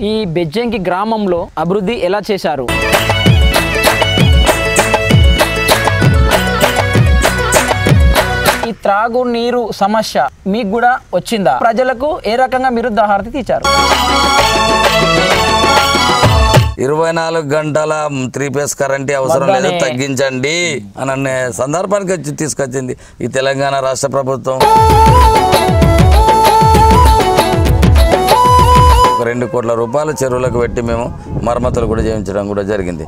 ఈ బెజ్జంకి గ్రామంలో అభివృద్ధి ఎలా చేశారు ఈ త్రాగు నీరు సమస్య మీకు కూడా వచ్చిందా ప్రజలకు ఏ రకంగా మీరు దహారతి తీర్చారు ఇరవై నాలుగు గంటల త్రీ ఫేస్ కరెంట్ అవసరం లేదు వద్దనే. తగ్గించండి అని అనే సందర్భానికి వచ్చి తీసుకొచ్చింది ఈ తెలంగాణ రాష్ట్ర ప్రభుత్వం ఒక రెండు కోట్ల రూపాయలు చెరువులకు పెట్టి మేము మరమ్మతులు కూడా చేయించడం కూడా జరిగింది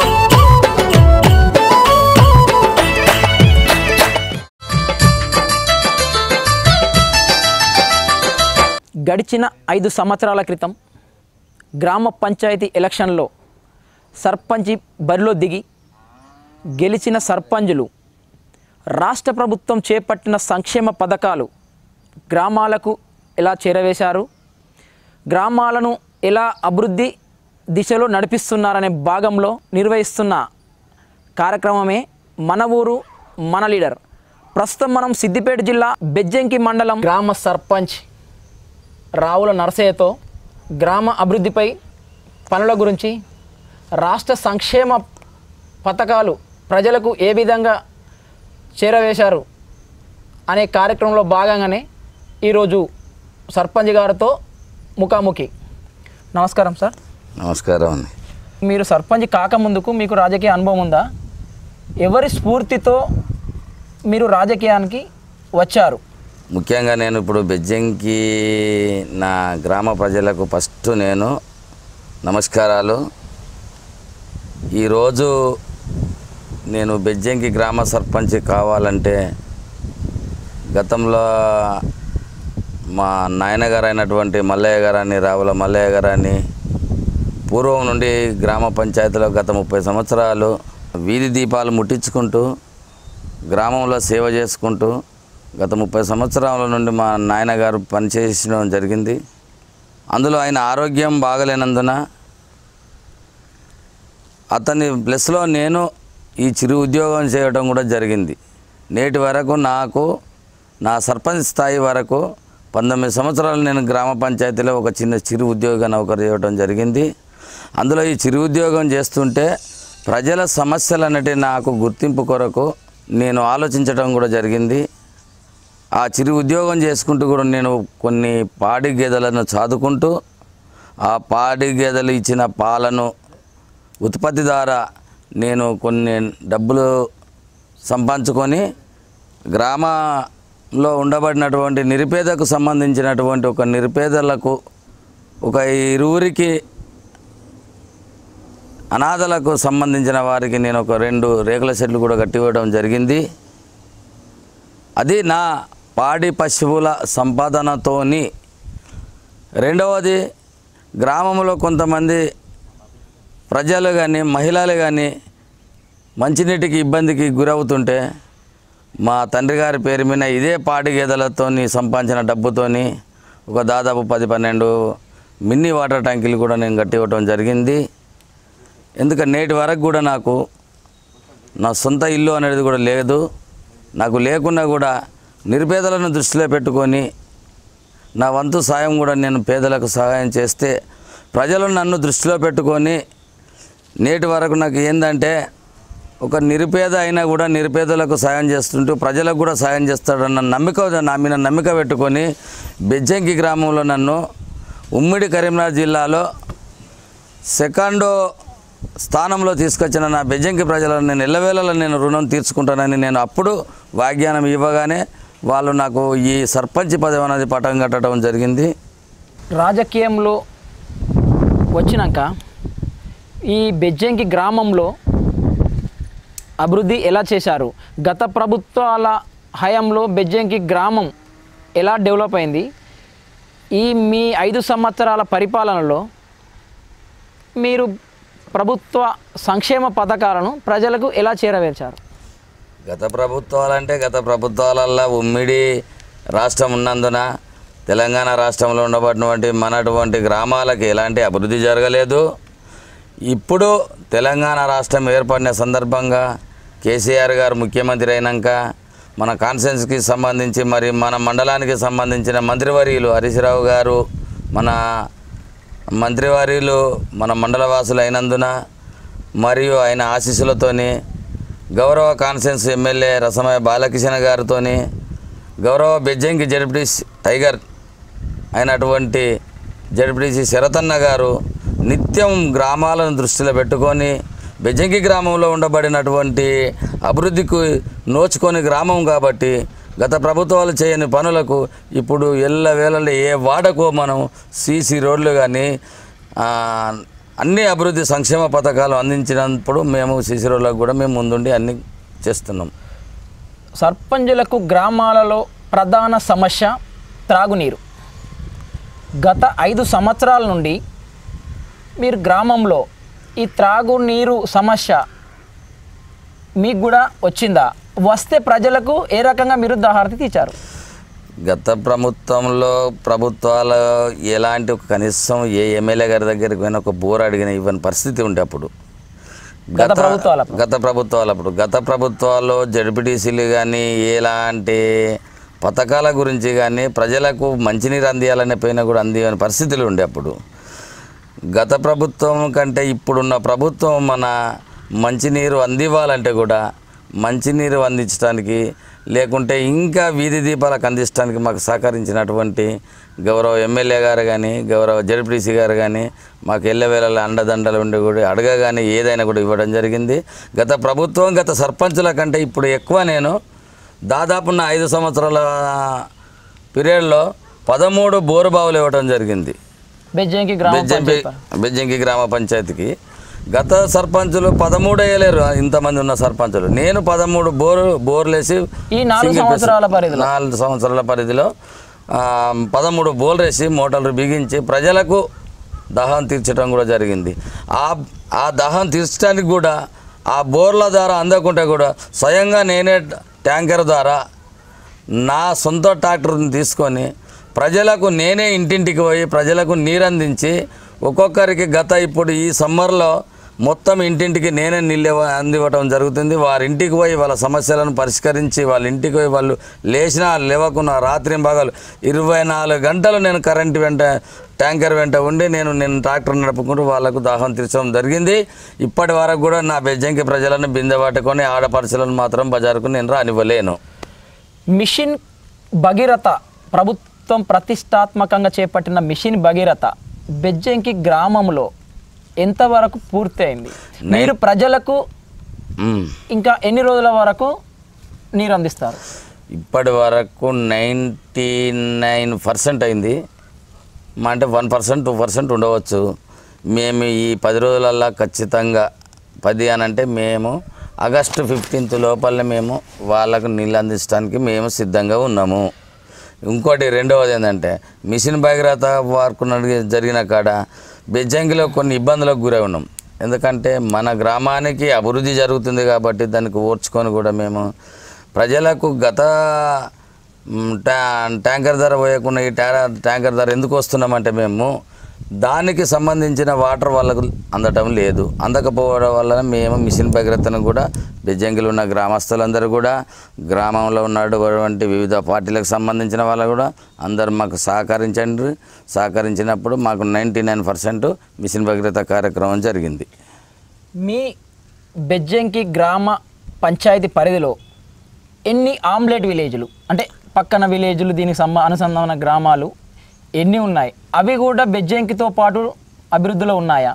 గడిచిన ఐదు సంవత్సరాల క్రితం గ్రామ పంచాయతీ ఎలక్షన్లో సర్పంచి బరిలో దిగి గెలిచిన సర్పంచులు రాష్ట్ర ప్రభుత్వం చేపట్టిన సంక్షేమ పథకాలు గ్రామాలకు ఎలా చేరవేశారు గ్రామాలను ఎలా అభివృద్ధి దిశలో నడిపిస్తున్నారనే భాగంలో నిర్వహిస్తున్న కార్యక్రమమే మన ఊరు మన లీడర్ ప్రస్తుతం మనం సిద్దిపేట జిల్లా బెజ్జంకి మండలం గ్రామ సర్పంచ్ రావుల నరసయ్యతో గ్రామ అభివృద్ధిపై పనుల గురించి రాష్ట్ర సంక్షేమ పథకాలు ప్రజలకు ఏ విధంగా చేరవేశారు అనే కార్యక్రమంలో భాగంగానే ఈరోజు సర్పంచ్ గారితో ముఖాముఖి నమస్కారం సార్ నమస్కారం అండి మీరు సర్పంచ్ కాకముందుకు మీకు రాజకీయ అనుభవం ఉందా ఎవరి స్ఫూర్తితో మీరు రాజకీయానికి వచ్చారు ముఖ్యంగా నేను ఇప్పుడు బెజ్జంకి నా గ్రామ ప్రజలకు ఫస్ట్ నేను నమస్కారాలు ఈరోజు నేను బెజ్జంకి గ్రామ సర్పంచ్ కావాలంటే గతంలో మా నాయనగారు అయినటువంటి మల్లయ్య గారని రావుల మల్లయ్య గారని పూర్వం నుండి గ్రామ పంచాయతీలో గత ముప్పై సంవత్సరాలు వీధి దీపాలు ముట్టించుకుంటూ గ్రామంలో సేవ చేసుకుంటూ గత ముప్పై సంవత్సరాల నుండి మా నాయనగారు పనిచేసడం జరిగింది అందులో ఆయన ఆరోగ్యం బాగలేనందున అతని ప్లస్లో నేను ఈ చిరు ఉద్యోగం చేయడం కూడా జరిగింది నేటి వరకు నాకు నా సర్పంచ్ స్థాయి వరకు పంతొమ్మిది సంవత్సరాలు నేను గ్రామ పంచాయతీలో ఒక చిన్న చిరు ఉద్యోగ నౌకరు చేయడం జరిగింది అందులో ఈ చిరు ఉద్యోగం చేస్తుంటే ప్రజల సమస్యలు అనేటివి నాకు గుర్తింపు కొరకు నేను ఆలోచించడం కూడా జరిగింది ఆ చిరు ఉద్యోగం చేసుకుంటూ కూడా నేను కొన్ని పాడి గేదెలను చదువుకుంటూ ఆ పాడి గేదెలు ఇచ్చిన పాలను ఉత్పత్తి ద్వారా నేను కొన్ని డబ్బులు సంపాదించుకొని గ్రామంలో ఉండబడినటువంటి నిరుపేదకు సంబంధించినటువంటి ఒక నిరుపేదలకు ఒక ఇరువురికి అనాథలకు సంబంధించిన వారికి నేను ఒక రెండు రేకుల షెడ్లు కూడా కట్టివ్వడం జరిగింది అది నా పాడి పశువుల సంపాదనతోని రెండవది గ్రామంలో కొంతమంది ప్రజలు కానీ మహిళలు కానీ మంచినీటికి ఇబ్బందికి గురవుతుంటే మా తండ్రి గారి పేరు మీద ఇదే పాడి గేదెలతోని సంపాదించిన డబ్బుతోని ఒక దాదాపు పది పన్నెండు మిన్నీ వాటర్ ట్యాంకులు కూడా నేను కట్టివ్వటం జరిగింది ఎందుకంటే నేటి వరకు కూడా నాకు నా సొంత ఇల్లు అనేది కూడా లేదు నాకు లేకున్నా కూడా నిరుపేదలను దృష్టిలో పెట్టుకొని నా వంతు సాయం కూడా నేను పేదలకు సహాయం చేస్తే ప్రజలు నన్ను దృష్టిలో పెట్టుకొని నేటి వరకు నాకు ఏంటంటే ఒక నిరుపేద అయినా కూడా నిరుపేదలకు సాయం చేస్తుంటూ ప్రజలకు కూడా సాయం చేస్తాడన్న నమ్మిక నా మీద నమ్మిక పెట్టుకొని బెజ్జంకి గ్రామంలో నన్ను ఉమ్మడి కరీంనగర్ జిల్లాలో సెకండో స్థానంలో తీసుకొచ్చిన నా బెజ్జంకి ప్రజలను నేను ఎల్లవేళలా నేను రుణం తీర్చుకుంటానని నేను అప్పుడు వాగ్దానం ఇవ్వగానే వాళ్ళు నాకు ఈ సర్పంచ్ పదవి అనేది పటం కట్టడం జరిగింది రాజకీయంలో వచ్చినాక ఈ బెజ్జంకి గ్రామంలో అభివృద్ధి ఎలా చేశారు గత ప్రభుత్వాల హయాంలో బెజ్జంకి గ్రామం ఎలా డెవలప్ అయింది ఈ మీ ఐదు సంవత్సరాల పరిపాలనలో మీరు ప్రభుత్వ సంక్షేమ పథకాలను ప్రజలకు ఎలా చేరవేర్చారు గత ప్రభుత్వాలంటే గత ప్రభుత్వాలల్లో ఉమ్మిడి రాష్ట్రం ఉన్నందున తెలంగాణ రాష్ట్రంలో ఉండబడినటువంటి మనటువంటి గ్రామాలకి ఎలాంటి అభివృద్ధి జరగలేదు ఇప్పుడు తెలంగాణ రాష్ట్రం ఏర్పడిన సందర్భంగా కేసీఆర్ గారు ముఖ్యమంత్రి అయినాక మన కాన్ఫరెన్స్కి సంబంధించి మరి మన మండలానికి సంబంధించిన మంత్రివర్యులు హరీశ్రావు గారు మన మంత్రివారీలు మన మండల వాసులు అయినందున మరియు ఆయన ఆశీస్సులతోని గౌరవ కాన్సెన్స్ ఎమ్మెల్యే రసమయ బాలకిషన్ గారితోని గౌరవ బెజ్జంకి జడ్పీటీస్ టైగర్ అయినటువంటి జడ్పీటీసీ శరతన్న గారు నిత్యం గ్రామాలను దృష్టిలో పెట్టుకొని బెజ్జంకి గ్రామంలో ఉండబడినటువంటి అభివృద్ధికి నోచుకొని గ్రామం కాబట్టి గత ప్రభుత్వాలు చేయని పనులకు ఇప్పుడు ఎల్ల వేళల్లో ఏ వాడకో మనం సీసీ రోడ్లు కానీ అన్ని అభివృద్ధి సంక్షేమ పథకాలు అందించినప్పుడు మేము సీసీ రోడ్లకు కూడా మేము ముందుండి అన్ని చేస్తున్నాం సర్పంచులకు గ్రామాలలో ప్రధాన సమస్య త్రాగునీరు గత ఐదు సంవత్సరాల నుండి మీరు గ్రామంలో ఈ త్రాగునీరు సమస్య మీకు కూడా వచ్చిందా వస్తే ప్రజలకు ఏ రకంగా మీరు దాహారతి తీర్చారు గత ప్రభుత్వంలో ప్రభుత్వాలు ఎలాంటి ఒక కనీసం ఏ ఎమ్మెల్యే గారి దగ్గరికి పోయినా ఒక బోర్ అడిగిన ఇవ్వని పరిస్థితి ఉండే అప్పుడు గత ప్రభుత్వాలప్పుడు. గత ప్రభుత్వాలప్పుడు గత ప్రభుత్వాల్లో జడ్పీటీసీలు కానీ ఎలాంటి పథకాల గురించి కానీ ప్రజలకు మంచినీరు అందియాలనే పైన కూడా అందియని పరిస్థితులు ఉండే అప్పుడు గత ప్రభుత్వం కంటే ఇప్పుడున్న ప్రభుత్వం మన మంచినీరు అందివ్వాలంటే కూడా మంచినీరు అందించడానికి లేకుంటే ఇంకా వీధి దీపాలకు అందించడానికి మాకు సహకరించినటువంటి గౌరవ ఎమ్మెల్యే గారు కానీ గౌరవ జడ్పీటీసీ గారు కానీ మాకు ఎల్లవేళల అండదండలు ఉండి కూడా అడగగానే ఏదైనా కూడా ఇవ్వడం జరిగింది గత ప్రభుత్వం గత సర్పంచుల కంటే ఇప్పుడు ఎక్కువ నేను దాదాపు నా ఐదు సంవత్సరాల పీరియడ్లో పదమూడు బోరు బావులు ఇవ్వడం జరిగింది బెజ్జంకి గ్రామ బెజ్జంకి బెజ్జంకి గ్రామ పంచాయతీకి గత సర్పంచులు పదమూడు వేయలేరు ఇంతమంది ఉన్న సర్పంచులు నేను పదమూడు బోరు బోర్లేసి ఈ నాలుగు సింగిల్ సంవత్సరాల పేస్- పరిధిలో నాలుగు సంవత్సరాల పరిధిలో ఆ, పదమూడు బోర్లు వేసి మోటార్లు బిగించి ప్రజలకు దహం తీర్చడం కూడా జరిగింది ఆ ఆ దహం తీర్చడానికి కూడా ఆ బోర్ల ద్వారా అందకుంటే కూడా స్వయంగా నేనే ట్యాంకర్ ద్వారా నా సొంత ట్రాక్టర్ని తీసుకొని ప్రజలకు నేనే ఇంటింటికి పోయి ప్రజలకు నీరు అందించి ఒక్కొక్కరికి గత ఇప్పుడు ఈ సమ్మర్లో మొత్తం ఇంటింటికి నేనే నీళ్ళు ఇవ్వ- అందివ్వటం జరుగుతుంది వారి ఇంటికి పోయి వాళ్ళ సమస్యలను పరిష్కరించి వాళ్ళ ఇంటికి పోయి వాళ్ళు లేచినా లేవకున్నా రాత్రి భాగాలు ఇరవై నాలుగు గంటలు నేను కరెంటు వెంట ట్యాంకర్ వెంట ఉండి నేను నేను ట్రాక్టర్ నడుపుకుంటూ వాళ్ళకు దాహం తీర్చడం జరిగింది ఇప్పటి వరకు కూడా నా బెజ్జంకి ప్రజలను బిందె పట్టుకొని ఆడపడుచులను మాత్రం బజారుకు నేను రానివ్వలేను మిషన్ భగీరథ ప్రభుత్వం ప్రతిష్టాత్మకంగా చేపట్టిన మిషన్ భగీరథ బెజ్జంకి గ్రామంలో ఎంతవరకు పూర్తయింది మీరు ప్రజలకు మ్మ్. ఇంకా ఎన్ని రోజుల వరకు నీరు అందిస్తారు ఇప్పటి వరకు నైంటీ నైన్ పర్సెంట్ అయింది మా అంటే వన్ పర్సెంట్ టూ పర్సెంట్ ఉండవచ్చు మేము ఈ పది రోజులల్లో ఖచ్చితంగా పది అని అంటే మేము ఆగస్టు ఫిఫ్టీన్త్ లోపలనే మేము వాళ్ళకు నీళ్ళు అందించడానికి మేము సిద్ధంగా ఉన్నాము ఇంకోటి రెండవది ఏంటంటే మిషన్ భగీరథ వర్క్ నడిగి- జరిగిన కాడ బెజ్జంకిలో కొన్ని ఇబ్బందులకు గురై ఉన్నాం ఎందుకంటే మన గ్రామానికి అభివృద్ధి జరుగుతుంది కాబట్టి దానికి ఓర్చుకొని కూడా మేము ప్రజలకు గత మ్, ట్యా ట్యాంకర్ ధర పోయకుండా ఈ ట్యా ట్యాంకర్ ధర ఎందుకు వస్తున్నామంటే మేము దానికి సంబంధించిన వాటర్ వాళ్ళకు అందటం లేదు అందకపోవడం వలన మేము మిషన్ భగీరథను కూడా బెజ్జంకిలో ఉన్న గ్రామస్తులందరూ కూడా గ్రామంలో ఉన్నటువంటి వివిధ పార్టీలకు సంబంధించిన వాళ్ళు కూడా అందరూ మాకు సహకరించండి సహకరించినప్పుడు మాకు ninety nine percent mission Bhagiratha కార్యక్రమం జరిగింది మీ బెజ్జంకి గ్రామ పంచాయతీ పరిధిలో ఎన్ని ఆమ్లెట్ విలేజ్లు అంటే పక్కన విలేజ్లు దీనికి సంబ అనుసంధాన గ్రామాలు ఎన్ని ఉన్నాయి అవి కూడా బెజ్జంకితో పాటు అభివృద్ధిలో ఉన్నాయా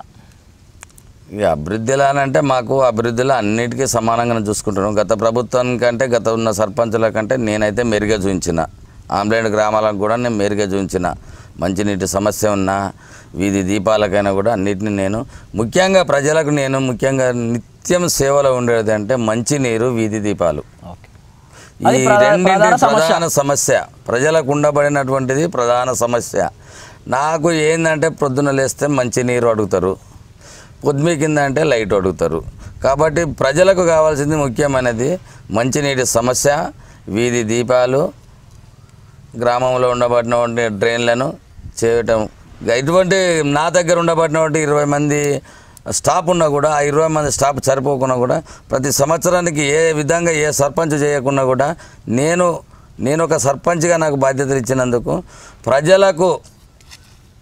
ఇక అభివృద్ధిలో అని అంటే మాకు అభివృద్ధిలో అన్నిటికీ సమానంగానే చూసుకుంటున్నాం గత ప్రభుత్వం కంటే గత ఉన్న సర్పంచుల కంటే నేనైతే మెరుగ్గా చూపించిన ఆంబ్లెంట్ గ్రామాలకు కూడా నేను మెరుగ్గా చూపించిన మంచినీటి సమస్య ఉన్న వీధి దీపాలకైనా కూడా అన్నిటిని నేను ముఖ్యంగా ప్రజలకు నేను ముఖ్యంగా నిత్యం సేవలో ఉండేది అంటే మంచినీరు వీధి దీపాలు ఓకే ఈ అది ప్రధా- రెండింటి ప్రధాన సమస్య. ప్రధాన సమస్య ప్రజలకు ఉండబడినటువంటిది ప్రధాన సమస్య నాకు ఏంటంటే పొద్దున లేస్తే మంచి నీరు అడుగుతారు పొద్దుమి కింద అంటే లైట్ అడుగుతారు కాబట్టి ప్రజలకు కావాల్సింది ముఖ్యమైనది మంచినీటి సమస్య వీధి దీపాలు గ్రామంలో ఉండబడినటువంటి డ్రైన్లను చేయటం ఇటువంటి నా దగ్గర ఉండబడినటువంటి ఇరవై మంది స్టాఫ్ ఉన్నా కూడా ఆ ఇరవై మంది స్టాఫ్ సరిపోకున్నా కూడా ప్రతి సంవత్సరానికి ఏ విధంగా ఏ సర్పంచ్ చేయకున్నా కూడా నేను నేను ఒక సర్పంచ్గా నాకు బాధ్యతలు ఇచ్చినందుకు ప్రజలకు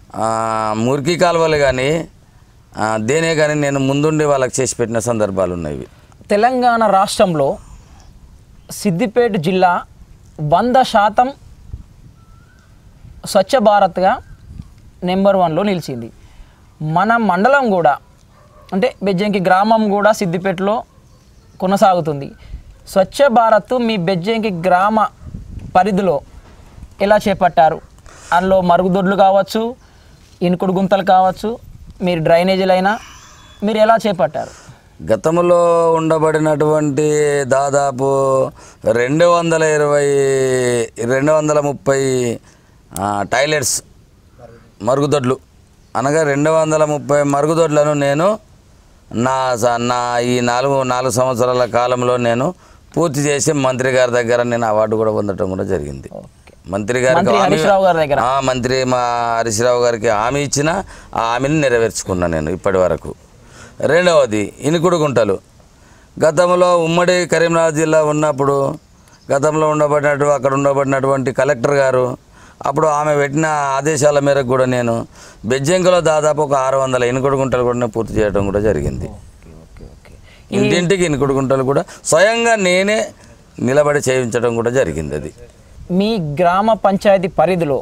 ఆ, మురికి కాలువలు కానీ ఆ, దేనే కానీ నేను ముందుండి వాళ్ళకి చేసి పెట్టిన సందర్భాలు ఉన్నాయి తెలంగాణ రాష్ట్రంలో సిద్దిపేట జిల్లా వంద శాతం స్వచ్ఛ భారత్గా నెంబర్ వన్లో నిలిచింది మన మండలం కూడా అంటే బెజ్జంకి గ్రామం కూడా సిద్దిపేటలో కొనసాగుతుంది స్వచ్ఛ భారత్ మీ బెజ్జంకి గ్రామ పరిధిలో ఎలా చేపట్టారు అందులో మరుగుదొడ్లు కావచ్చు ఇనుకుడు గుంతలు కావచ్చు మీరు డ్రైనేజీలైనా మీరు ఎలా చేపట్టారు గతంలో ఉండబడినటువంటి దాదాపు రెండు వందల ఇరవై రెండు వందల ముప్పై ఆ, టాయిలెట్స్ మరుగుదొడ్లు అనగా రెండు వందల ముప్పై మరుగుదొడ్లను నేను నా స- నా ఈ నాలుగు నాలుగు సంవత్సరాల కాలంలో నేను పూర్తి చేసి మంత్రి గారి దగ్గర నేను అవార్డు కూడా పొందడం కూడా జరిగింది మంత్రి గారికి మంత్రి హామీ- హరీష్ రావు గారి దగ్గర ఆ, మంత్రి మా హరీష్ రావు గారికి హామీ ఇచ్చిన ఆ హామీని నెరవేర్చుకున్నాను నేను ఇప్పటి వరకు రెండవది ఇనుకుడు గుంటలు గతంలో ఉమ్మడి కరీంనగర్ జిల్లా ఉన్నప్పుడు గతంలో ఉండబడినట్టు అక్కడ ఉండబడినటువంటి కలెక్టర్ గారు అప్పుడు ఆమె పెట్టిన ఆదేశాల మేరకు కూడా నేను బెజ్జంకులో దాదాపు ఒక ఆరు వందల ఇనుకుడు గుంటలు కూడా నేను పూర్తి చేయడం కూడా జరిగింది ఇంటింటికి ఇనుకుడు గుంటలు కూడా స్వయంగా నేనే నిలబడి చేయించడం కూడా జరిగింది అది మీ గ్రామ పంచాయతీ పరిధిలో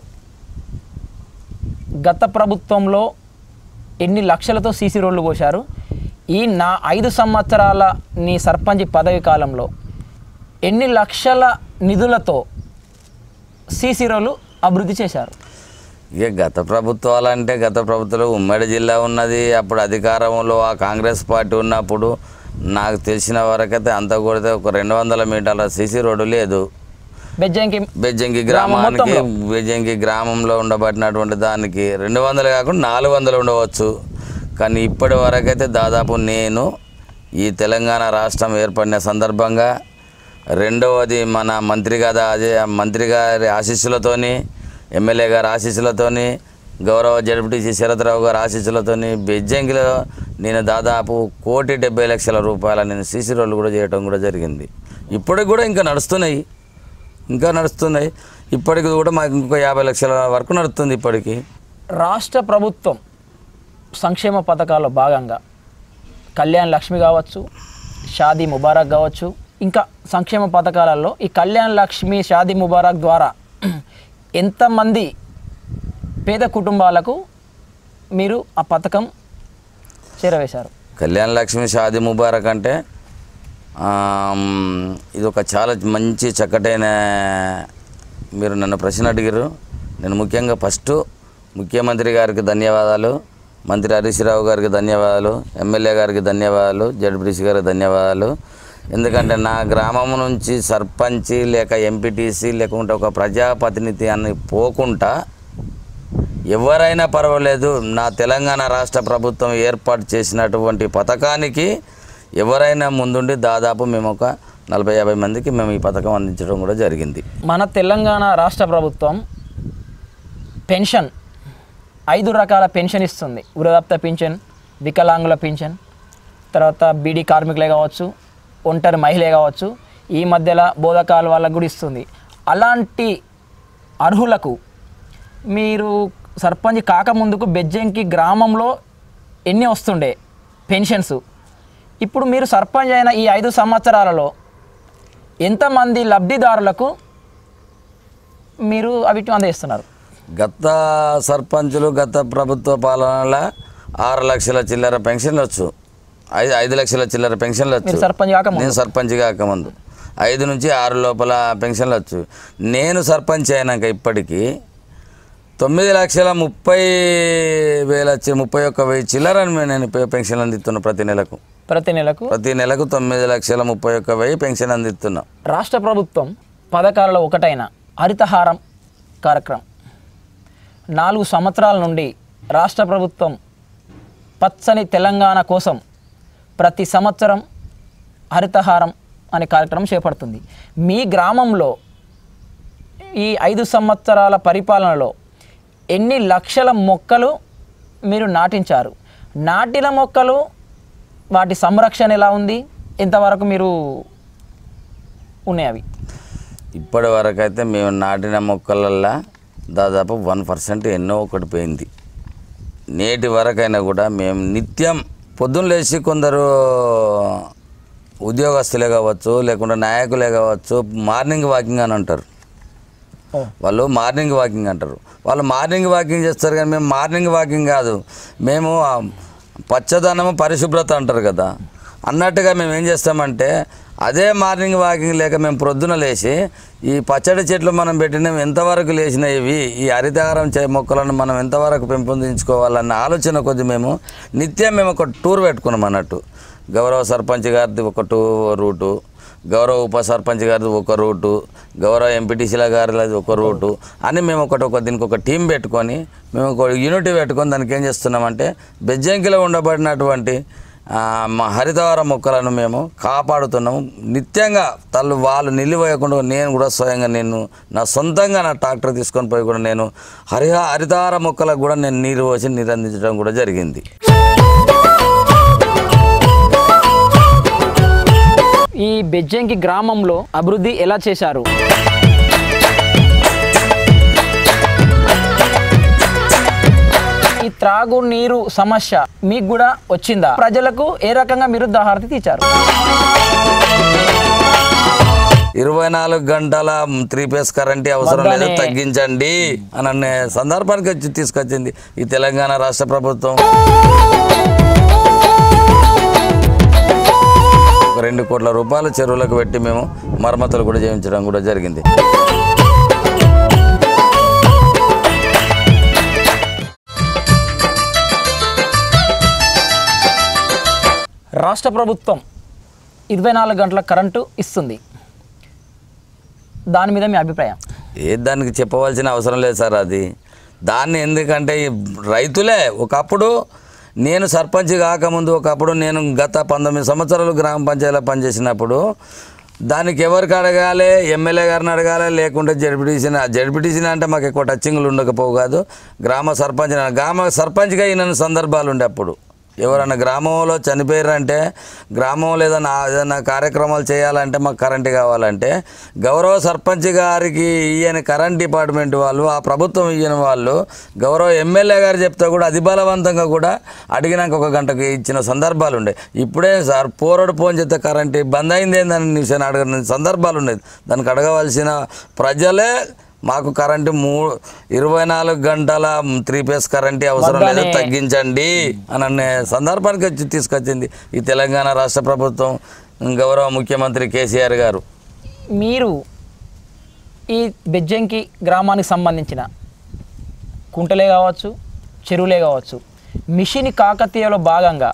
గత ప్రభుత్వంలో ఎన్ని లక్షలతో సీసీ రోడ్లు పోశారు ఈ నా ఐదు సంవత్సరాల నీ సర్పంచ్ పదవి కాలంలో ఎన్ని లక్షల నిధులతో సీసీ రోడ్లు అభివృద్ధి చేశారు ఇక గత ప్రభుత్వాలు అంటే గత ప్రభుత్వంలో ఉమ్మడి జిల్లా ఉన్నది అప్పుడు అధికారంలో ఆ కాంగ్రెస్ పార్టీ ఉన్నప్పుడు నాకు తెలిసిన వరకైతే అంత కూడా ఒక రెండు వందల మీటర్ల సీసీ రోడ్డు లేదు బెజ్జంకి బెజ్జంకి గ్రామం గ్రామానికి మొత్తంలో? బెజ్జంకి గ్రామంలో ఉండబడినటువంటి దానికి రెండు వందలు కాకుండా నాలుగు వందలు ఉండవచ్చు కానీ ఇప్పటి వరకైతే దాదాపు నేను ఈ తెలంగాణ రాష్ట్రం ఏర్పడిన సందర్భంగా రెండవది మన మంత్రి గారి అదే మంత్రి గారి ఆశీస్సులతోని ఎమ్మెల్యే గారి ఆశీస్సులతోని గౌరవ జడ్పీటీసీ శరత్రావు గారి ఆశీస్సులతోని బెజ్జంకిలో నేను దాదాపు కోటి డెబ్బై లక్షల రూపాయల నేను సీసీ రోడ్లు కూడా చేయడం కూడా జరిగింది ఇప్పటికి కూడా ఇంకా నడుస్తున్నాయి ఇంకా నడుస్తున్నాయి ఇప్పటికి కూడా మాకు ఇంకొక యాభై లక్షల వరకు నడుస్తుంది ఇప్పటికి రాష్ట్ర ప్రభుత్వం సంక్షేమ పథకాల్లో భాగంగా కళ్యాణ్ లక్ష్మి కావచ్చు షాదీ ముబారక్ కావచ్చు ఇంకా సంక్షేమ పథకాలలో ఈ కళ్యాణ్ లక్ష్మి షాదీ ముబారక్ ద్వారా ఎంతమంది పేద కుటుంబాలకు మీరు ఆ పథకం చేరవేశారు కళ్యాణ లక్ష్మి షాది ముబారక్ అంటే ఆమ్, ఇది ఒక చాలా మంచి చక్కటైన మీరు నన్ను ప్రశ్న అడిగారు నేను ముఖ్యంగా ఫస్ట్ ముఖ్యమంత్రి గారికి ధన్యవాదాలు మంత్రి హరీష్ రావు గారికి ధన్యవాదాలు ఎమ్మెల్యే గారికి ధన్యవాదాలు జడ్పీటీసీ గారికి ధన్యవాదాలు ఎందుకంటే నా గ్రామం నుంచి సర్పంచి లేక ఎంపీటీసీ లేకుంటే ఒక ప్రజాప్రతినిధి అని పోకుండా ఎవరైనా పర్వాలేదు నా తెలంగాణ రాష్ట్ర ప్రభుత్వం ఏర్పాటు చేసినటువంటి పథకానికి ఎవరైనా ముందుండి దాదాపు మేము ఒక నలభై యాభై మందికి మేము ఈ పథకం అందించడం కూడా జరిగింది మన తెలంగాణ రాష్ట్ర ప్రభుత్వం పెన్షన్ ఐదు రకాల పెన్షన్ ఇస్తుంది వృద్ధాప్త పింఛన్ వికలాంగుల పింఛన్ తర్వాత బీడీ కార్మికులే కావచ్చు ఒంటరి మహిళే కావచ్చు ఈ మధ్యలో బోధకాల వాళ్ళకు కూడా ఇస్తుంది అలాంటి అర్హులకు మీరు సర్పంచ్ కాకముందుకు బెజ్జంకి గ్రామంలో ఎన్ని వస్తుండే పెన్షన్స్ ఇప్పుడు మీరు సర్పంచ్ అయిన ఈ ఐదు సంవత్సరాలలో ఎంతమంది లబ్ధిదారులకు మీరు అవిటి అందజేస్తున్నారు గత సర్పంచులు గత ప్రభుత్వ పాలనలో ఆరు లక్షల చిల్లర పెన్షన్లు వచ్చు ఐదు ఐదు లక్షల చిల్లర పెన్షన్లు వచ్చు మీరు సర్పంచ్ కాకముందు నేను సర్పంచ్ కాకముందు ఐదు నుంచి ఆరు లోపల పెన్షన్లు వచ్చు నేను సర్పంచ్ అయినాక ఇప్పటికీ తొమ్మిది లక్షల ముప్పై వేల చి- ముప్పై ఒక్క వెయ్యి చిల్లరని నేను పె- పెన్షన్ అందిస్తున్నా ప్రతి నెలకు ప్రతి నెలకు ప్రతి నెలకు తొమ్మిది లక్షల ముప్పై ఒక్క వెయ్యి పెన్షన్ అందిస్తున్నా రాష్ట్ర ప్రభుత్వం పథకాలలో ఒకటైన హరితహారం కార్యక్రమం నాలుగు సంవత్సరాల నుండి రాష్ట్ర ప్రభుత్వం పచ్చని తెలంగాణ కోసం ప్రతి సంవత్సరం హరితహారం అనే కార్యక్రమం చేపడుతుంది మీ గ్రామంలో ఈ ఐదు సంవత్సరాల పరిపాలనలో ఎన్ని లక్షల మొక్కలు మీరు నాటించారు నాటిన మొక్కలు వాటి సంరక్షణ ఎలా ఉంది ఎంతవరకు మీరు ఉన్నాయి అవి ఇప్పటి వరకు అయితే మేము నాటిన మొక్కలల్లో దాదాపు వన్ పర్సెంట్ ఎన్నో ఒకటి పోయింది నేటి వరకైనా కూడా మేము నిత్యం పొద్దున్న లేచి కొందరు ఉద్యోగస్తులే కావచ్చు లేకుంటే నాయకులే కావచ్చు మార్నింగ్ వాకింగ్ అని అంటారు ఓ వాళ్ళు మార్నింగ్ వాకింగ్ అంటారు వాళ్ళు మార్నింగ్ వాకింగ్ చేస్తారు కానీ మేము మార్నింగ్ వాకింగ్ కాదు మేము ఆ పచ్చదనము పరిశుభ్రత అంటారు కదా అన్నట్టుగా మేము ఏం చేస్తామంటే అదే మార్నింగ్ వాకింగ్ లేక మేము ప్రొద్దున లేచి ఈ పచ్చడి చెట్లు మనం పెట్టినవి ఎంతవరకు లేచినాయి ఇవి ఈ హరితహారం చే మొక్కలను మనం ఎంతవరకు పెంపొందించుకోవాలన్న ఆలోచన కొద్ది మేము నిత్యం మేము ఒక టూర్ పెట్టుకున్నాం అన్నట్టు గౌరవ సర్పంచ్ గారిది ఒక టూ రూటు గౌరవ ఉప సర్పంచ్ గారిది ఒక రూటు గౌరవ ఎంపీటీసీల గారిది ఒక రూటు అని మేము ఒకటి ఒక దీనికి ఒక టీం పెట్టుకొని మేము ఒక యూనిటీ పెట్టుకొని దానికి ఏం చేస్తున్నామంటే బెజ్జంకిలో ఉండబడినటువంటి ఆ, మా హరితహార మొక్కలను మేము కాపాడుతున్నాము నిత్యంగా తల్లు వాళ్ళు నిలివేయకుండా నేను కూడా స్వయంగా నేను నా సొంతంగా నా ట్రాక్టర్ తీసుకొని పోయి కూడా నేను హరిహ హరితహార మొక్కలకు కూడా నేను నీరు పోసి నీరు అందించడం కూడా జరిగింది ఈ బెజ్జంకి గ్రామంలో అభివృద్ధి ఎలా చేశారు ఈ త్రాగు నీరు సమస్య మీకు కూడా వచ్చిందా ప్రజలకు ఏ రకంగా మీరు దాహారతి తీర్చారు ఇరవై నాలుగు గంటల త్రీ ఫేస్ కరెంట్ అవసరం లేదు వద్దనే. తగ్గించండి అని అనే సందర్భానికి వచ్చి తీసుకొచ్చింది ఈ తెలంగాణ రాష్ట్ర ప్రభుత్వం ఒక రెండు కోట్ల రూపాయలు చెరువులకు పెట్టి మేము మరమ్మతులు కూడా చేయించడం కూడా జరిగింది రాష్ట్ర ప్రభుత్వం ఇరవై నాలుగు గంటల కరెంటు ఇస్తుంది దాని మీద మీ అభిప్రాయం ఏ దానికి చెప్పవలసిన అవసరం లేదు సార్ అది దాన్ని ఎందుకంటే ఈ రైతులే ఒకప్పుడు నేను సర్పంచ్ కాకముందు ఒకప్పుడు నేను గత పంతొమ్మిది సంవత్సరాలు గ్రామ పంచాయతీలో పనిచేసినప్పుడు దానికి ఎవరికి అడగాలి ఎమ్మెల్యే గారిని అడగాలి లేకుంటే జడ్పీటీసీని జడ్పీటీసీని అంటే మాకు ఎక్కువ టచ్చింగ్లు ఉండకపోవు కాదు గ్రామ సర్పంచ్ గ్రామ సర్పంచ్గా అయిన సందర్భాలు ఉండే అప్పుడు ఎవరైనా గ్రామంలో చనిపోయారంటే గ్రామంలో ఏదైనా ఏదైనా కార్యక్రమాలు చేయాలంటే మాకు కరెంటు కావాలంటే గౌరవ సర్పంచ్ గారికి ఇయ్యని కరెంట్ డిపార్ట్మెంట్ వాళ్ళు ఆ ప్రభుత్వం ఇయ్యని వాళ్ళు గౌరవ ఎమ్మెల్యే గారు చెప్తే కూడా అది బలవంతంగా కూడా అడిగినాక ఒక గంటకి ఇచ్చిన సందర్భాలు ఉండే ఇప్పుడే సార్ పోరడు ఫోన్ చేస్తే కరెంట్ బంద్ అయింది ఏందని నిమిషాన్ని అడగని సందర్భాలు ఉండేది దానికి అడగవలసిన ప్రజలే మాకు కరెంటు మూ ఇరవై నాలుగు గంటల త్రీ ఫేస్ కరెంట్ అవసరం లేదు వద్దనే. తగ్గించండి అని అనే సందర్భానికి వచ్చి తీసుకొచ్చింది ఈ తెలంగాణ రాష్ట్ర ప్రభుత్వం గౌరవ ముఖ్యమంత్రి కేసీఆర్ గారు మీరు ఈ బెజ్జంకి గ్రామానికి సంబంధించిన కుంటలే కావచ్చు చెరువులే కావచ్చు మిషన్ కాకతీయలో భాగంగా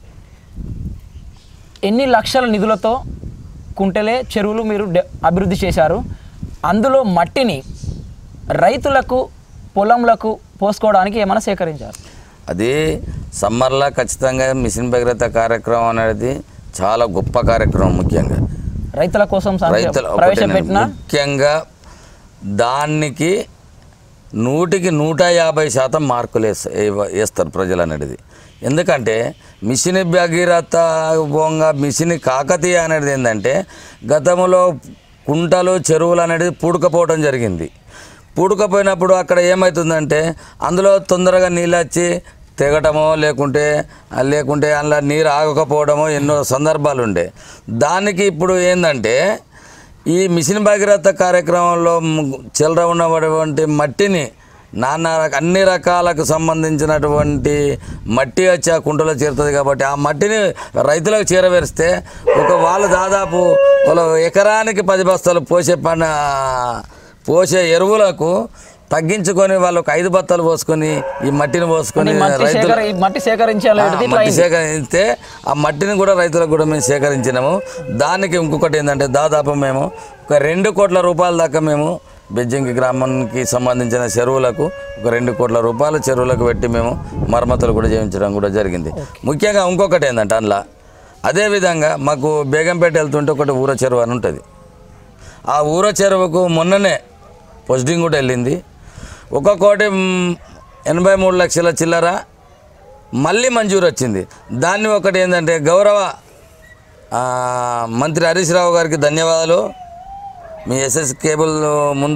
ఎన్ని లక్షల నిధులతో కుంటలే చెరువులు మీరు డె- అభివృద్ధి చేశారు అందులో మట్టిని రైతులకు పొలంలకు పోసుకోవడానికి ఏమైనా సేకరించారు అది సమ్మర్లో ఖచ్చితంగా మిషన్ భగీరథ కార్యక్రమం అనేది చాలా గొప్ప కార్యక్రమం ముఖ్యంగా రైతుల కోసం సం- రైతులు ఒకటి ప్రవేశపెట్టిన ముఖ్యంగా దానికి నూటికి నూట యాభై శాతం మార్కులు వేస్త- వేవ- వేస్తారు ప్రజలు అనేది ఎందుకంటే మిషన్ భగీరథ బొంగ మిషన్ కాకతీయ అనేది ఏంటంటే గతంలో కుంటలు చెరువులు అనేది పూడుకపోవడం జరిగింది పూడుకపోయినప్పుడు అక్కడ ఏమవుతుందంటే అందులో తొందరగా నీళ్ళు వచ్చి తెగటమో లేకుంటే లేకుంటే అందులో నీరు ఆగకపోవడమో ఎన్నో సందర్భాలు ఉండే దానికి ఇప్పుడు ఏంటంటే ఈ మిషన్ భగీరథ కార్యక్రమంలో ము- చిల్లర ఉన్నటువంటి మట్టిని నానా రక- అన్ని రకాలకు సంబంధించినటువంటి మట్టి వచ్చి ఆ కుంటలో చేరుతుంది కాబట్టి ఆ మట్టిని రైతులకు చేరవేరిస్తే ఒక వాళ్ళు దాదాపు వాళ్ళ ఎకరానికి పది బస్తాలు పోసే పని పోసే ఎరువులకు తగ్గించుకొని వాళ్ళు ఒక ఐదు బత్తాలు పోసుకొని ఈ మట్టిని పోసుకొని మట్టి రైతులు సేకరి ఈ మట్టి సేకరించాలి ఆ, ఇట్లా మట్టి అయింది. సేకరిస్తే ఆ మట్టిని కూడా రైతులకు కూడా మేము సేకరించినాము దానికి ఇంకొకటి ఏంటంటే దాదాపు మేము ఒక రెండు కోట్ల రూపాయల దాకా మేము బెజ్జంకి గ్రామానికి సంబంధించిన చెరువులకు ఒక రెండు కోట్ల రూపాయల చెరువులకు పెట్టి మేము మరమ్మతులు కూడా చేయించడం కూడా జరిగింది ముఖ్యంగా ఇంకొకటి ఏంటంటే అందులో అదేవిధంగా మాకు బేగంపేట వెళ్తుంటే ఒకటి ఊర చెరువు అని ఉంటుంది ఆ ఊర చెరువుకు మొన్ననే పోస్టింగ్ కూడా వెళ్ళింది ఒక కోటి మ్, ఎనభై మూడు లక్షల చిల్లర మళ్ళీ మంజూరు వచ్చింది దాన్ని ఒకటి ఏంటంటే గౌరవ ఆ, మంత్రి హరీష్ రావు గారికి ధన్యవాదాలు మీ ఎస్ఎస్ కేబుల్ ముందు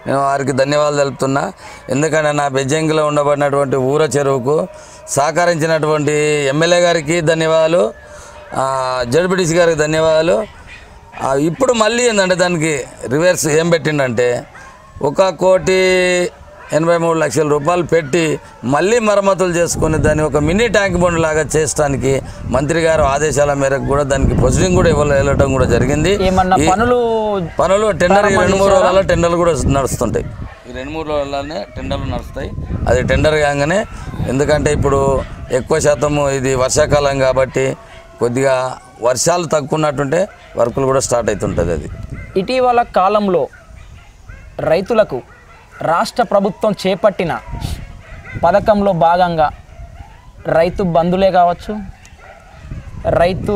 నేను వారికి ధన్యవాదాలు తెలుపుతున్నా ఎందుకంటే నా బెజ్జంకిలో ఉండబడినటువంటి ఊర చెరువుకు సహకరించినటువంటి ఎమ్మెల్యే గారికి ధన్యవాదాలు జడ్పీటీసీ గారికి ధన్యవాదాలు ఆ, ఇప్పుడు మళ్ళీ ఏంటంటే దానికి రివర్స్ ఏం పెట్టిండంటే ఒక కోటి ఎనభై మూడు లక్షల రూపాయలు పెట్టి మళ్ళీ మరమ్మతులు చేసుకుని దాన్ని ఒక మినీ ట్యాంక్ బండ్ లాగా చేయడానికి మంత్రి గారు ఆదేశాల మేరకు కూడా దానికి ప్రొసీడింగ్ కూడా ఇవ్వ వెళ్ళటం కూడా జరిగింది ఏమన్నా ఈ పనులు పనులు టెండర్ ఈ రెండు మూడు రోజులలో టెండర్లు కూడా నడుస్తుంటాయి ఈ రెండు మూడు రోజులనే టెండర్లు నడుస్తాయి అది టెండర్ కాగానే ఎందుకంటే ఇప్పుడు ఎక్కువ శాతం ఇది వర్షాకాలం కాబట్టి కొద్దిగా వర్షాలు తక్కువ ఉన్నట్టుంటే వర్కులు కూడా స్టార్ట్ అవుతుంటుంది అది ఇటీవల కాలంలో రైతులకు రాష్ట్ర ప్రభుత్వం చేపట్టిన పథకంలో భాగంగా రైతు బంధులే కావచ్చు రైతు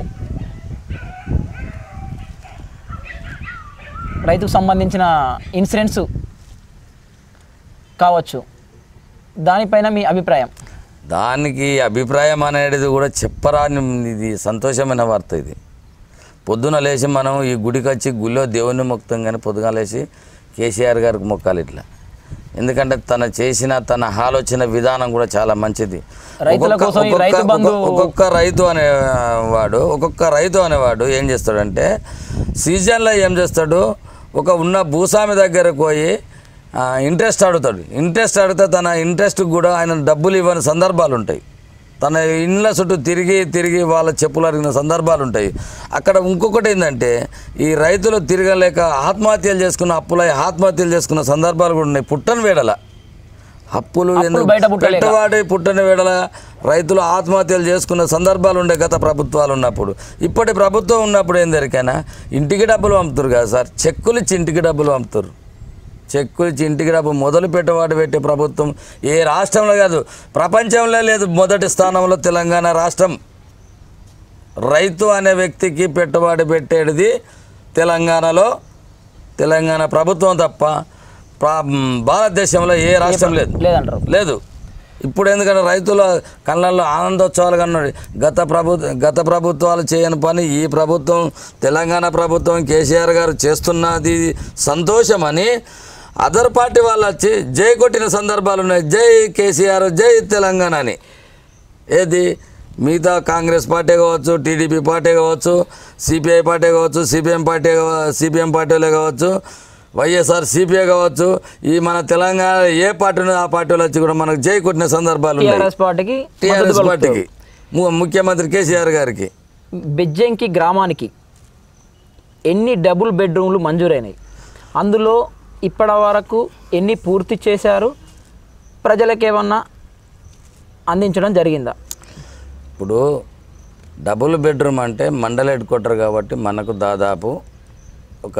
రైతుకు సంబంధించిన ఇన్సూరెన్స్ కావచ్చు దానిపైన మీ అభిప్రాయం దానికి అభిప్రాయం అనేది కూడా చెప్పరాని ఇది సంతోషమైన వార్త ఇది పొద్దున లేచి మనం ఈ గుడికి వచ్చి గుళ్ళో దేవుణ్ణి మొక్కుతాం కానీ పొద్దుగా లేచి కేసీఆర్ గారికి మొక్కాలి ఇట్లా ఎందుకంటే తన చేసిన తన ఆలోచన విధానం కూడా చాలా మంచిది రైతుల ఒక్కొక్క- కోసం ఈ ఒక్కొక్క- రైతు బంధు- ఒక్కొక్క- ఒక్కొక్క రైతు అనేవాడు ఒక్కొక్క రైతు అనేవాడు ఏం చేస్తాడంటే సీజన్లో ఏం చేస్తాడు ఒక ఉన్న భూస్వామి దగ్గరకు పోయి ఆ, ఇంట్రెస్ట్ అడుగుతాడు ఇంట్రెస్ట్ అడిగితే తన ఇంట్రెస్ట్కి కూడా ఆయన డబ్బులు ఇవ్వని సందర్భాలు ఉంటాయి తన ఇండ్ల చుట్టూ తిరిగి తిరిగి వాళ్ళ చెప్పులు అడిగిన సందర్భాలు ఉంటాయి అక్కడ ఇంకొకటి ఏంటంటే ఈ రైతులు తిరగలేక ఆత్మహత్యలు చేసుకున్న అప్పులై ఆత్మహత్యలు చేసుకున్న సందర్భాలు కూడా ఉన్నాయి పుట్టని వేడల అప్పులు ఎందుకు- బయట పుట్టలేక. పెట్టుబడి పుట్టని వేడల రైతులు ఆత్మహత్యలు చేసుకున్న సందర్భాలు ఉండే గత ప్రభుత్వాలు ఉన్నప్పుడు ఇప్పటి ప్రభుత్వం ఉన్నప్పుడు ఏం దొరికైనా ఇంటికి డబ్బులు పంపుతారు కదా సార్ చెక్కులు ఇచ్చి ఇంటికి డబ్బులు పంపుతారు చెక్కులు ఇచ్చి ఇంటికి డబ్బు మొదలు పెట్టుబడి పెట్టే ప్రభుత్వం ఏ రాష్ట్రంలో కాదు ప్రపంచంలో లేదు మొదటి స్థానంలో తెలంగాణ రాష్ట్రం రైతు అనే వ్యక్తికి పెట్టుబడి పెట్టేది తెలంగాణలో తెలంగాణ ప్రభుత్వం తప్ప ప్రా- భారతదేశంలో ఏ రాష్ట్రం లేదు లేదంటారు లేదు ఇప్పుడు ఎందుకంటే రైతుల కళ్ళల్లో ఆనందోత్సవాలు కన్నాడు గత ప్రభుత్వ గత ప్రభుత్వాలు చేయని పని ఈ ప్రభుత్వం తెలంగాణ ప్రభుత్వం కేసీఆర్ గారు చేస్తున్నది సంతోషమని అదర్ పార్టీ వాళ్ళు వచ్చి జై కొట్టిన సందర్భాలు ఉన్నాయి జై కేసీఆర్ జై తెలంగాణ అని ఏది మిగతా కాంగ్రెస్ పార్టీ కావచ్చు టీడీపీ పార్టీ కావచ్చు సిపిఐ పార్టీ కావచ్చు సిపిఎం పార్టీ సిపిఎం పార్టీలే కావచ్చు వైఎస్ఆర్ సిపిఐ కావచ్చు ఈ మన తెలంగాణ ఏ పార్టీ ఉన్నదో ఆ పార్టీలో వచ్చి కూడా మనకు జై కొట్టిన సందర్భాలు ఉన్నాయి టీఆర్ఎస్ పార్టీకి టీఆర్ఎస్ పార్టీకి ము- ముఖ్యమంత్రి కేసీఆర్ గారికి బెజ్జంకి గ్రామానికి ఎన్ని డబుల్ బెడ్రూమ్లు మంజూరైనాయి అందులో ఇప్పటి వరకు ఎన్ని పూర్తి చేశారు ప్రజలకు ఏమన్నా అందించడం జరిగిందా ఇప్పుడు డబుల్ బెడ్రూమ్ అంటే మండల హెడ్ క్వార్టర్ కాబట్టి మనకు దాదాపు ఒక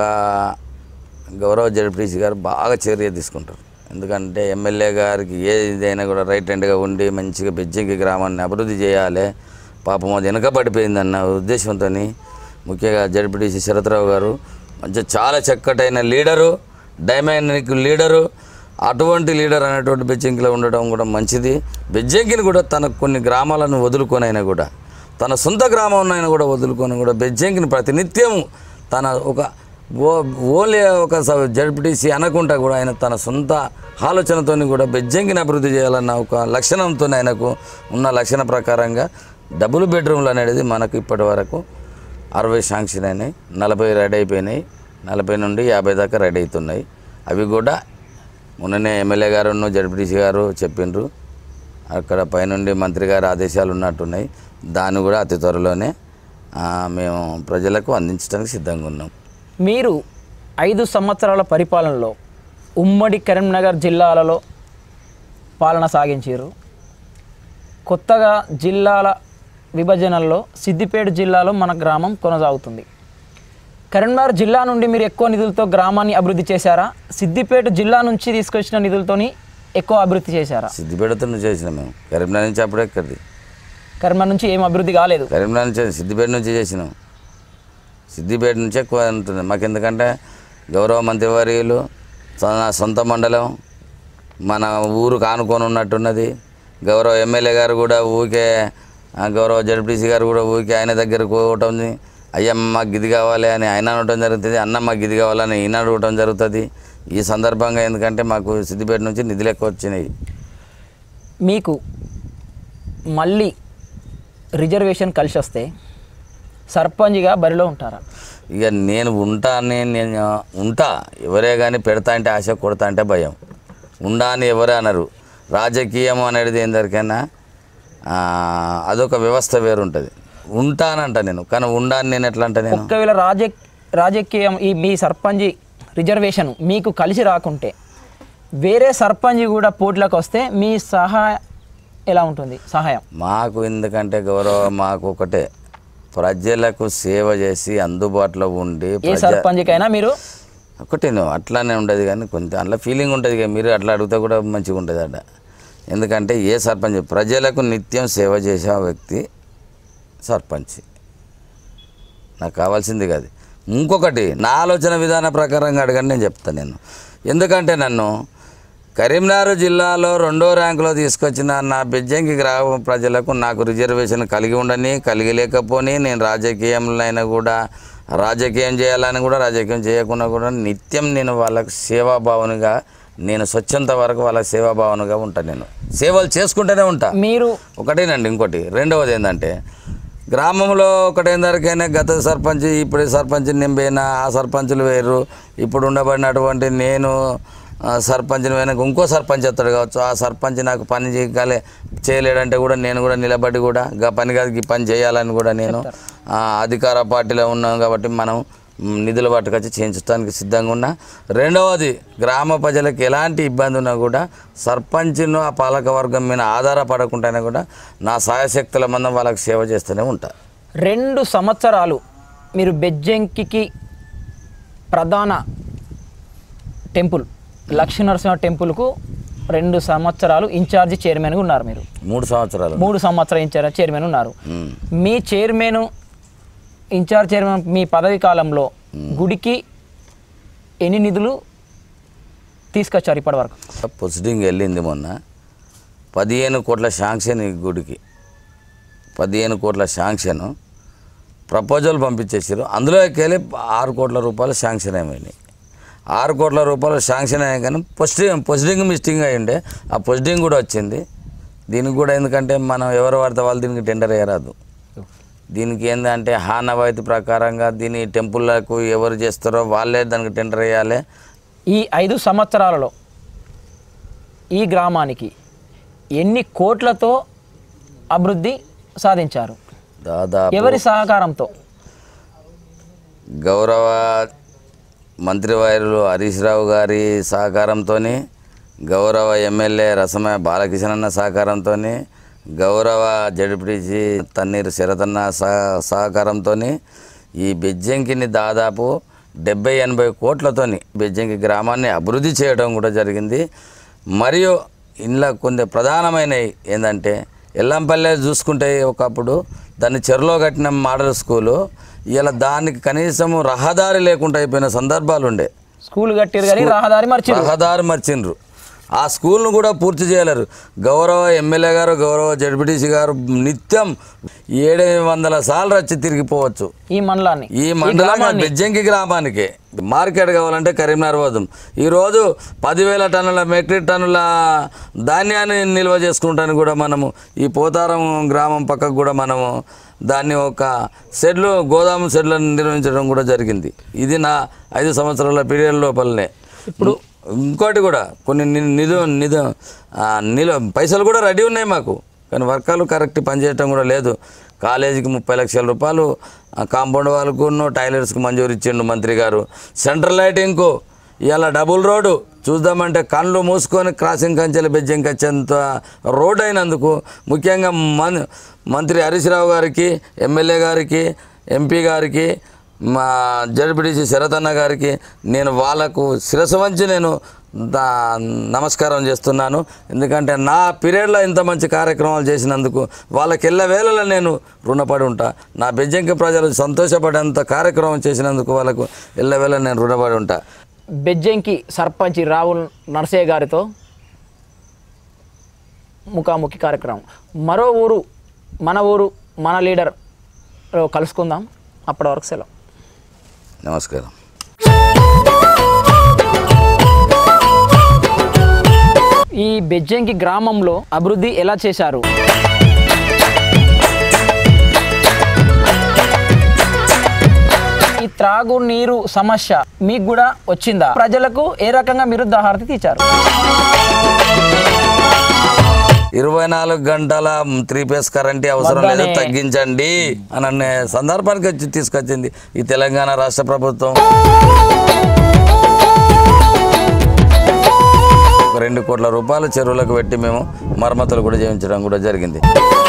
గౌరవ జడ్పీసీ గారు బాగా చర్య తీసుకుంటారు ఎందుకంటే ఎమ్మెల్యే గారికి ఏదైనా కూడా రైట్ హ్యాండ్గా ఉండి మంచిగా బెజ్జంకి గ్రామాన్ని అభివృద్ధి చేయాలి పాపం అది వెనకబడిపోయిందన్న ఉద్దేశంతో ముఖ్యంగా జడ్పీటీసీ శరత్రావు గారు మంచి చాలా చక్కటైన లీడరు డైనామిక్ లీడరు అటువంటి లీడర్ అనేటువంటి బెజ్జంకిలో ఉండడం కూడా మంచిది బెజ్జంకిని కూడా తన కొన్ని గ్రామాలను వదులుకొని అయినా కూడా తన సొంత గ్రామం అయినా కూడా వదులుకొని కూడా బెజ్జంకిని ప్రతినిత్యం తన ఒక ఓ ఓన్లీ ఒక జడ్పీటీసీ అనకుండా కూడా ఆయన తన సొంత ఆలోచనతో కూడా బెజ్జంకిని అభివృద్ధి చేయాలన్న ఒక లక్షణంతో ఆయనకు ఉన్న లక్షణ ప్రకారంగా డబుల్ బెడ్రూమ్లు అనేది మనకు ఇప్పటి వరకు అరవై శాంక్షన్ అయినాయి నలభై రెడీ అయిపోయినాయి నలభై నుండి యాభై దాకా రెడీ అవుతున్నాయి అవి కూడా మొన్ననే ఎమ్మెల్యే గారు జడ్పీటీసీ గారు చెప్పిండ్రు అక్కడ పైనుండి మంత్రి గారి ఆదేశాలు ఉన్నట్టున్నాయి దాన్ని కూడా అతి త్వరలోనే ఆ, మేము ప్రజలకు అందించడానికి సిద్ధంగా ఉన్నాం మీరు ఐదు సంవత్సరాల పరిపాలనలో ఉమ్మడి కరీంనగర్ జిల్లాలలో పాలన సాగించారు కొత్తగా జిల్లాల విభజనల్లో సిద్దిపేట జిల్లాలో మన గ్రామం కొనసాగుతుంది కరీంనగర్ జిల్లా నుండి మీరు ఎక్కువ నిధులతో గ్రామాన్ని అభివృద్ధి చేశారా సిద్దిపేట జిల్లా నుంచి తీసుకొచ్చిన నిధులతోని ఎక్కువ అభివృద్ధి చేశారా సిద్దిపేటతో చేసినాం మేము కరీంనగర్ నుంచి అప్పుడే ఎక్కడిది కరీంనగర్ నుంచి ఏం అభివృద్ధి కాలేదు కరీంనగర్ నుంచి సిద్దిపేట నుంచి చేసినాం సిద్దిపేట నుంచి ఎక్కువ ఉంటుంది మాకు ఎందుకంటే గౌరవ మంత్రివర్యులు సొ- సొంత మండలం మన ఊరు కానుకొని ఉన్నట్టున్నది గౌరవ ఎమ్మెల్యే గారు కూడా ఊరికే ఆ, గౌరవ జడ్పీసీ గారు కూడా ఊరికే ఆయన దగ్గరకు పోవటం అయ్యమ్మ మాకు గిది కావాలి అని ఆయన అనటం జరుగుతుంది అన్న మాకు గిది కావాలని ఈయన అడగటం జరుగుతుంది ఈ సందర్భంగా ఎందుకంటే మాకు సిద్దిపేట నుంచి నిధులు ఎక్కువ వచ్చినాయి మీకు మళ్ళీ రిజర్వేషన్ కలిసి వస్తే సర్పంచ్గా బరిలో ఉంటారా ఇక నేను ఉంటా అని నేను ఉంటా ఎవరే కానీ పెడతా అంటే ఆశ కొడతా అంటే భయం ఉండా అని ఎవరే అనరు రాజకీయం అనేది ఏందరికైనా ఆ, అదొక వ్యవస్థ వేరు ఉంటుంది ఉంటానంట నేను కానీ ఉండా అని నేను ఎట్లా అంటే నేను ఒకవేళ రాజ రాజకీయం ఈ మీ సర్పంచ్ రిజర్వేషన్ మీకు కలిసి రాకుంటే వేరే సర్పంచ్ కూడా పోటీలకు వస్తే మీ సహాయ ఎలా ఉంటుంది సహాయం మాకు ఎందుకంటే గౌరవం మాకు ఒకటే ప్రజలకు సేవ చేసి అందుబాటులో ఉండి ఏ ప్రజ సర్పంచ్కైనా మీరు ఒకటి నువ్వు అట్లానే ఉండదు కానీ కొంత అందులో ఫీలింగ్ ఉంటుంది ఇక మీరు అట్లా అడిగితే కూడా మంచిగా ఉంటుంది అట ఎందుకంటే ఏ సర్పంచ్ ప్రజలకు నిత్యం సేవ చేసే ఆ వ్యక్తి సర్పంచ్ నాకు కావాల్సింది కాదు ఇంకొకటి నా ఆలోచన విధాన ప్రకారంగా అడగండి నేను చెప్తాను నేను ఎందుకంటే నన్ను కరీంనగర్ జిల్లాలో రెండో ర్యాంకులో తీసుకొచ్చిన నా బెజ్జంకి గ్రామ ప్రజలకు నాకు రిజర్వేషన్ కలిగి ఉండని కలిగి లేకపోని నేను రాజకీయంలో అయినా కూడా రాజకీయం చేయాలని కూడా రాజకీయం చేయకుండా కూడా నిత్యం నేను వాళ్ళకు సేవాభావనగా నేను స్వచ్ఛంత వరకు వాళ్ళ సేవాభావనగా ఉంటాను నేను సేవలు చేసుకుంటూనే ఉంటా మీరు ఒకటేనండి ఇంకోటి రెండవది ఏంటంటే గ్రామంలో ఒకటేందరికైనా గత సర్పంచ్ ఇప్పుడు సర్పంచ్ నింపైనా ఆ సర్పంచులు వేరు ఇప్పుడు ఉండబడినటువంటి నేను ఆ, సర్పంచ్ని వెనక ఇంకో సర్పంచ్ ఎత్తాడు కావచ్చు ఆ సర్పంచ్ నాకు పని చేయగలే చేయలేడంటే కూడా నేను కూడా నిలబడి కూడా గా పని కాదు ఈ పని చేయాలని కూడా నేను ఆ, అధికార పార్టీలో ఉన్నాం కాబట్టి మనం మ్, నిధులు పట్టుకొచ్చి చేయించడానికి సిద్ధంగా ఉన్నా రెండవది గ్రామ ప్రజలకు ఎలాంటి ఇబ్బంది ఉన్నా కూడా సర్పంచ్ను ఆ పాలక వర్గం మీద ఆధారపడకుండానే కూడా నా సాయశక్తుల మందం వాళ్ళకి సేవ చేస్తూనే ఉంటా రెండు సంవత్సరాలు మీరు బెజ్జంకి ప్రధాన టెంపుల్ లక్ష్మీనరసింహ టెంపుల్కు రెండు సంవత్సరాలు ఇన్ఛార్జి చైర్మన్గా ఉన్నారు మీరు మూడు సంవత్సరాలు మూడు సంవత్సరాల ఇన్ఛార్జ్ చైర్మన్ ఉన్నారు మ్. మీ చైర్మన్ ఇన్ఛార్జ్ చైర్మన్ మీ పదవి కాలంలో గుడికి ఎన్ని నిధులు తీసుకొచ్చారు ఇప్పటివరకు ప్రొసీడింగ్ వెళ్ళింది మొన్న పదిహేను కోట్ల శాంక్షన్ ఈ గుడికి పదిహేను కోట్ల శాంక్షన్ ప్రపోజల్ పంపించేసారు అందులోకి వెళ్ళి ఆరు కోట్ల రూపాయలు శాంక్షన్ అయిపోయినాయి ఆరు కోట్ల రూపాయలు శాంక్షన్ అయ్యాయి కానీ పొస్టింగ్ పొస్టింగ్ మిస్టింగ్ అయి ఉండే ఆ పొస్టింగ్ కూడా వచ్చింది దీనికి కూడా ఎందుకంటే మనం ఎవరు పడితే వాళ్ళు దీనికి టెండర్ వేయరాదు దీనికి ఏంటంటే హానవాయితీ ప్రకారంగా దీని టెంపుల్లకు ఎవరు చేస్తారో వాళ్ళే దానికి టెండర్ వేయాలి ఈ ఐదు సంవత్సరాలలో ఈ గ్రామానికి ఎన్ని కోట్లతో అభివృద్ధి సాధించారు దాదాపు ఎవరి సహకారంతో గౌరవ మంత్రివారులు హరీష్ రావు గారి సహకారంతో గౌరవ ఎమ్మెల్యే రసమయ బాలకిషన్ అన్న సహకారంతో గౌరవ జడ్పీటీసీ తన్నీరు శరతన్న సహ సహకారంతో ఈ బెజ్జంకిని దాదాపు డెబ్బై ఎనభై కోట్లతోని బెజ్జంకి గ్రామాన్ని అభివృద్ధి చేయడం కూడా జరిగింది మరియు ఇంట్లో కొన్ని ప్రధానమైనవి ఏంటంటే ఎల్లంపల్లె చూసుకుంటే ఒకప్పుడు దాన్ని చెరులో కట్టిన మోడల్ స్కూలు ఇలా దానికి కనీసం రహదారి లేకుండా అయిపోయిన సందర్భాలు ఉండే స్కూల్ కట్టారు కానీ రహదారి మర్చి రహదారి మర్చిండ్రు ఆ స్కూల్ను కూడా పూర్తి చేయలేరు గౌరవ ఎమ్మెల్యే గారు గౌరవ జడ్పీటీసీ గారు నిత్యం ఏడెనిమిది వందల సార్లు వచ్చి తిరిగిపోవచ్చు ఈ మండలాన్ని ఈ మండలంగా బెజ్జంకి గ్రామానికి మార్కెట్ కావాలంటే కరీంనగర్ పోదాం ఈరోజు పదివేల టన్నుల మెట్రిక్ టన్నుల ధాన్యాన్ని నిల్వ చేసుకుంటానికి కూడా మనము ఈ పోతారం గ్రామం పక్కకు కూడా మనము దాన్ని ఒక షెడ్లు గోదాము షెడ్లను నిర్వహించడం కూడా జరిగింది ఇది నా ఐదు సంవత్సరాల పీరియడ్ లోపలనే ఇప్పుడు ఇంకోటి కూడా కొన్ని ని- నిధు నిధు ఆ, నిలు పైసలు కూడా రెడీ ఉన్నాయి మాకు కానీ వర్కాలు కరెక్ట్ పనిచేయటం కూడా లేదు కాలేజీకి ముప్పై లక్షల రూపాయలు ఆ కాంపౌండ్ వాళ్ళకు టైలర్స్కి మంజూరు ఇచ్చిండు మంత్రి గారు సెంట్రల్ లైటింగ్కు ఇలా డబుల్ రోడ్డు చూద్దామంటే కళ్ళు మూసుకొని క్రాసింగ్ కంచెలు బెజ్జంకి వచ్చేంత రోడ్ అయినందుకు ముఖ్యంగా మన్ మంత్రి హరీష్ రావు గారికి ఎమ్మెల్యే గారికి ఎంపీ గారికి మా జడ్పీటీసీ శరతన్న గారికి నేను వాళ్ళకు శిరస్సు వంచి నేను దా నమస్కారం చేస్తున్నాను ఎందుకంటే నా పీరియడ్లో ఇంత మంచి కార్యక్రమాలు చేసినందుకు వాళ్ళకి ఎల్ల వేళలో నేను రుణపడి ఉంటా నా బెజ్జంకి ప్రజలు సంతోషపడేంత కార్యక్రమం చేసినందుకు వాళ్ళకు ఎల్లవేళ నేను రుణపడి ఉంటా బెజ్జంకి సర్పంచ్ రాహుల్ నర్సయ్య గారితో ముఖాముఖి కార్యక్రమం మరో ఊరు మన ఊరు మన లీడర్ కలుసుకుందాం అప్పటి వరకు సెలవు నమస్కారం ఈ బెజ్జంకి గ్రామంలో అభివృద్ధి ఎలా చేశారు ఈ త్రాగు నీరు సమస్య మీకు కూడా వచ్చిందా ప్రజలకు ఏ రకంగా మీరు దాహారతి తీర్చారు ఇరవై నాలుగు గంటల త్రీ ఫేస్ కరెంట్ అవసరం లేదు వద్దనే. తగ్గించండి అని అనే సందర్భానికి వచ్చి తీసుకొచ్చింది ఈ తెలంగాణ రాష్ట్ర ప్రభుత్వం ఒక రెండు కోట్ల రూపాయలు చెరువులకు పెట్టి మేము మరమ్మతులు కూడా చేయించడం కూడా జరిగింది